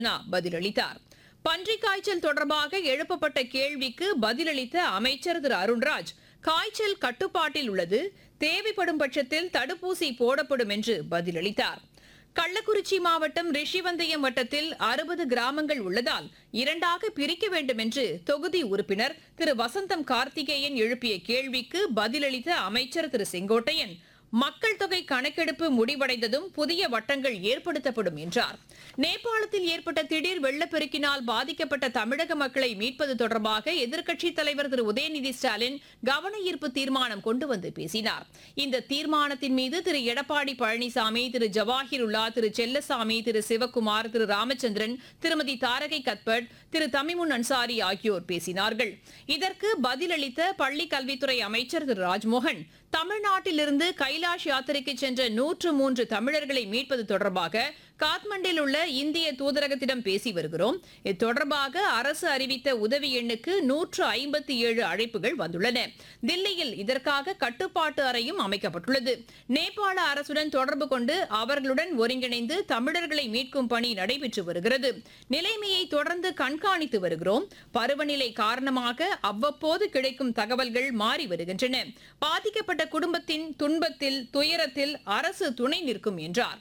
நா பதிலளித்தார் பன்றிக் காய்ச்சல் தொடர்பாக எழுப்பப்பட்ட கேள்விக்கு பதிலளித்த அமைச்சர் திரு அருண்ராஜ் காய்ச்சல் கட்டுப்பாட்டில் உள்ளது தேவைப்படும் பட்சத்தில் தடுப்பூசி போடப்படும் என்று பதிலளித்தார் கள்ளக்குறிச்சி மாவட்டம் ரிஷிவந்தயம் வட்டத்தில் அறுபது கிராமங்கள் உள்ளதால் இரண்டாக பிரிக்க வேண்டும் என்று தொகுதி உறுப்பினர் திரு வசந்தம் கார்த்திகேயன் எழுப்பிய கேள்விக்கு பதிலளித்த அமைச்சர் திரு செங்கோட்டையன் மக்கள் தொகை கணக்கெடுப்பு முடிவடைந்ததும் புதிய வட்டங்கள் ஏற்படுத்தப்படும் என்றார் நேபாளத்தில் ஏற்பட்ட திடீர் வெள்ளப்பெருக்கினால் பாதிக்கப்பட்ட தமிழக மக்களை மீட்பது தொடர்பாக எதிர்க்கட்சித் தலைவர் திரு உதயநிதி ஸ்டாலின் கவன ஈர்ப்பு தீர்மானம் கொண்டு வந்து பேசினார் இந்த தீர்மானத்தின் மீது திரு எடப்பாடி பழனிசாமி திரு ஜவாஹிர் உல்லா திரு செல்லசாமி திரு சிவக்குமார் திரு ராமச்சந்திரன் திருமதி தாரகை கத்பட் திரு தமிமுன் அன்சாரி ஆகியோர் பேசினார்கள் இதற்கு பதிலளித்த பள்ளிக் கல்வித்துறை அமைச்சர் திரு ராஜ்மோகன் தமிழ்நாட்டிலிருந்து கைலாஷ் யாத்திரைக்கு சென்ற நூற்று மூன்று தமிழர்களை மீட்பது தொடர்பாக காத்மண்டில் உள்ள இந்திய தூதரகத்திடம் பேசி வருகிறோம் இது தொடர்பாக அரசு அறிவித்த உதவி எண்ணுக்கு நூற்று ஐம்பத்தி ஏழு அழைப்புகள் வந்துள்ளன தில்லியில் இதற்காக கட்டுப்பாட்டு அறையும் அமைக்கப்பட்டுள்ளது நேபாள அரசுடன் தொடர்பு கொண்டு அவர்களுடன் ஒருங்கிணைந்து தமிழர்களை மீட்கும் பணி நடைபெற்று வருகிறது நிலைமையை தொடர்ந்து கண்காணித்து வருகிறோம் பருவநிலை காரணமாக அவ்வப்போது கிடைக்கும் தகவல்கள் மாறி வருகின்றன பாதிக்கப்பட்ட குடும்பத்தின் துன்பத்தில் துயரத்தில் அரசு துணை நிற்கும் என்றார்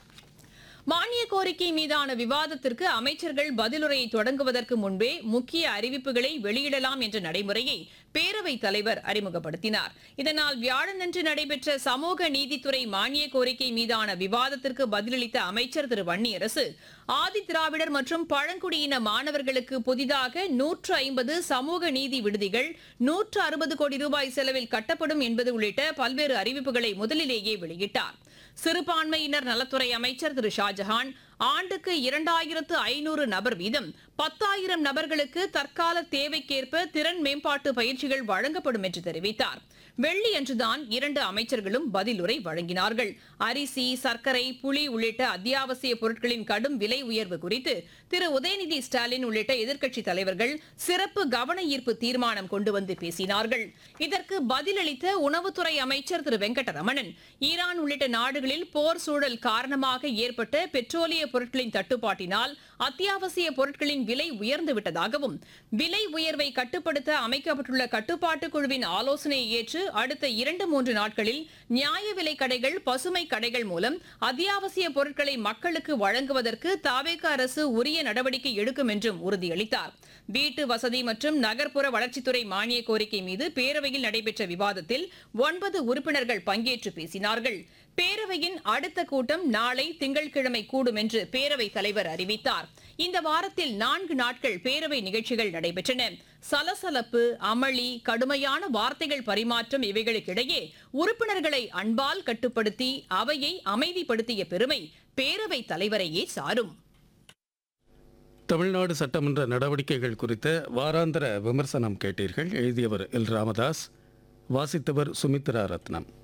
மானிய கோரிக்கை மீதான விவாதத்திற்கு அமைச்சர்கள் பதிலுரையை தொடங்குவதற்கு முன்பே முக்கிய அறிவிப்புகளை வெளியிடலாம் என்ற நடைமுறையை பேரவைத் தலைவர் அறிமுகப்படுத்தினார் இதனால் வியாழனன்று நடைபெற்ற சமூக நீதித்துறை மானிய கோரிக்கை மீதான விவாதத்திற்கு பதிலளித்த அமைச்சர் திரு வன்னியரசு ஆதி திராவிடர் மற்றும் பழங்குடியின மாணவர்களுக்கு புதிதாக நூற்று ஐம்பது சமூக நீதி விடுதிகள் நூற்று அறுபது கோடி ரூபாய் செலவில் கட்டப்படும் என்பது உள்ளிட்ட பல்வேறு அறிவிப்புகளை முதலிலேயே வெளியிட்டார் சிறுபான்மையினர் நலத்துறை அமைச்சர் திரு ஷாஜஹான் ஆண்டுக்கு இரண்டாயிரத்து ஐநூறு நபர் வீதம் பத்தாயிரம் நபர்களுக்கு தற்கால தேவைக்கேற்ப திறன் மேம்பாட்டு பயிற்சிகள் வழங்கப்படும் என்று தெரிவித்தார் வெள்ளி அன்றுதான் இரண்டு அமைச்சர்களும் பதிலுரை வழங்கினார்கள் அரிசி சர்க்கரை புளி உள்ளிட்ட அத்தியாவசிய பொருட்களின் கடும் விலை உயர்வு குறித்து திரு உதயநிதி ஸ்டாலின் உள்ளிட்ட எதிர்க்கட்சித் தலைவர்கள் சிறப்பு கவன ஈர்ப்பு தீர்மானம் கொண்டு வந்து பேசினார்கள் இதற்கு பதிலளித்த உணவுத்துறை அமைச்சர் திரு வெங்கடரமணன் ஈரான் உள்ளிட்ட நாடுகளில் போர் சூழல் காரணமாக ஏற்பட்ட பெட்ரோலிய பொருட்களின் தட்டுப்பாட்டினால் அத்தியாவசிய பொருட்களின் விலை உயர்ந்து விட்டதாகவும் விலை உயர்வை கட்டுப்படுத்த அமைக்கப்பட்டுள்ள கட்டுப்பாட்டு குழுவின் ஆலோசனையை ஏற்று அடுத்த இரண்டு மூன்று நாட்களில் நியாய விலை கடைகள் பசுமை கடைகள் மூலம் அத்தியாவசிய பொருட்களை மக்களுக்கு வழங்குவதற்கு தாவேக அரசு உரிய நடவடிக்கை எடுக்கும் என்றும் உறுதியளித்தார் வீட்டு வசதி மற்றும் நகர்ப்புற வளர்ச்சித்துறை மானிய கோரிக்கை மீது பேரவையில் நடைபெற்ற விவாதத்தில் ஒன்பது உறுப்பினர்கள் பங்கேற்று பேசினார்கள் பேரவையின் அடுத்த கூட்டம் நாளை திங்கட்கிழமை கூடும் என்று பேரவைத் தலைவர் அறிவித்தார் இந்த வாரத்தில் நான்கு நாட்கள் பேரவை நிகழ்ச்சிகள் நடைபெற்றன சலசலப்பு அமளி கடுமையான வார்த்தைகள் பரிமாற்றம் இவைகளுக்கிடையே உறுப்பினர்களை அன்பால் கட்டுப்படுத்தி அவையை அமைதிப்படுத்திய பெருமை பேரவைத் தலைவரையே சாரும் தமிழ்நாடு சட்டமன்ற நடவடிக்கைகள் குறித்த வாராந்திர விமர்சனம் கேட்டீர்கள் எழுதியவர் எல் ராமதாஸ் வாசித்தவர் சுமித்ரா ரத்னம்